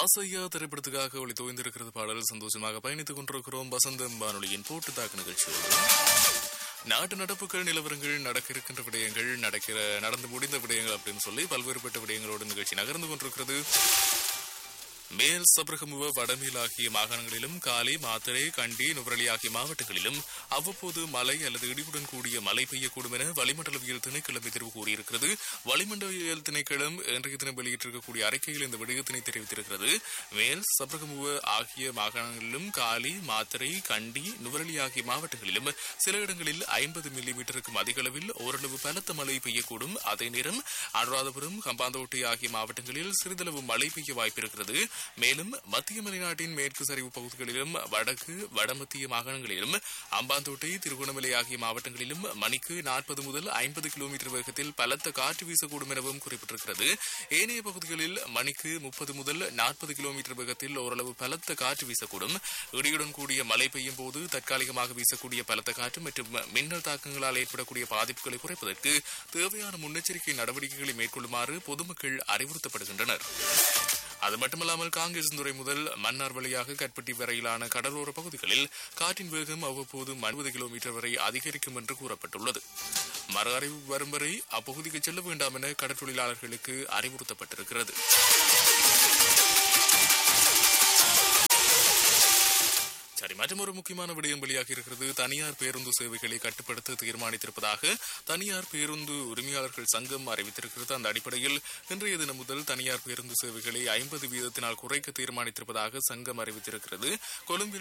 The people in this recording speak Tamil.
ஆசையா திரைப்படத்துக்காக ஒளி தோய்ந்திருக்கிறது பாடல் சந்தோஷமாக பயணித்துக் கொண்டிருக்கிறோம் வசந்தம் வானொலியின் போட்டு தாக்கு நிகழ்ச்சியோடு நாட்டு நடப்புகள் நிலவரங்கள் நடக்க இருக்கின்ற விடயங்கள் நடக்கிற நடந்து முடிந்த விடயங்கள் அப்படின்னு சொல்லி பல்வேறுபட்ட விடயங்களோடு நிகழ்ச்சி நகர்ந்து கொண்டிருக்கிறது மேல் சபரகமுவ வடமேல் ஆகிய மாகாணங்களிலும் காலி மாத்தறை கண்டி நுவரலி ஆகிய மாவட்டங்களிலும் அவ்வப்போது மழை அல்லது இடியுடன் கூடிய மழை பெய்யக்கூடும் என வளிமண்டலவியல் திணைக்களம் எதிர்வு கூறியிருக்கிறது வளிமண்டலவியல் திணைக்களம் இன்றைய தினம் வெளியிட்டிருக்கக்கூடிய அறிக்கையில் இந்த விடயத்தினை தெரிவித்திருக்கிறது மேல் சபரகமுவ ஆகிய மாகாணங்களிலும் காலி மாத்தறை கண்டி நுவரலி ஆகிய மாவட்டங்களிலும் சில இடங்களில் ஐம்பது மில்லி மீட்டருக்கும் அதிக அளவில் ஓரளவு பலத்த மழை பெய்யக்கூடும் அதே நேரம் அனுராதபுரம் கம்பாந்தோட்டை ஆகிய மாவட்டங்களில் சிறிதளவு மழை பெய்ய வாய்ப்பிருக்கிறது மேலும் மத்திய மலைநாட்டின் மேற்கு சரிவு பகுதிகளிலும் வடக்கு வடமத்திய மாகாணங்களிலும் அம்பாந்தோட்டை திருகோணமலை ஆகிய மாவட்டங்களிலும் மணிக்கு நாற்பது முதல் ஐம்பது கிலோமீட்டர் வேகத்தில் பலத்த காற்று வீசக்கூடும் எனவும் குறிப்பிட்டிருக்கிறது ஏனைய பகுதிகளில் மணிக்கு முப்பது முதல் நாற்பது கிலோமீட்டர் வேகத்தில் ஓரளவு பலத்த காற்று வீசக்கூடும் இடியுடன் கூடிய மழை பெய்யும் போது தற்காலிகமாக வீசக்கூடிய பலத்த காற்று மற்றும் மின்னல் தாக்கங்களால் ஏற்படக்கூடிய பாதிப்புகளை குறைப்பதற்கு தேவையான முன்னெச்சரிக்கை நடவடிக்கைகளை மேற்கொள்ளுமாறு பொதுமக்கள் அறிவுறுத்தப்படுகின்றனர் அது மட்டுமல்லாமல் காங்கிரஸ் துறை முதல் மன்னார் வழியாக கட்பட்டி வரையிலான கடலோர பகுதிகளில் காற்றின் வேகம் அவ்வப்போது அறுபது கிலோமீட்டர் வரை அதிகரிக்கும் என்று கூறப்பட்டுள்ளது மறு அறிவு வரும் வரை அப்பகுதிக்கு செல்ல வேண்டாம் என கடற்தொழிலாளர்களுக்கு அறிவுறுத்தப்பட்டிருக்கிறது சரி மற்றும் ஒரு முக்கியமான விடயம் வெளியாக இருக்கிறது தனியார் பேருந்து சேவைகளை கட்டுப்படுத்த தீர்மானித்திருப்பதாக தனியார் பேருந்து உரிமையாளர்கள் சங்கம் அறிவித்திருக்கிறது அந்த அடிப்படையில் இன்றைய தினம் முதல் தனியார் பேருந்து சேவைகளை ஐம்பது வீதத்தினால் குறைக்க தீர்மானித்திருப்பதாக சங்கம் அறிவித்திருக்கிறது கொழும்பில்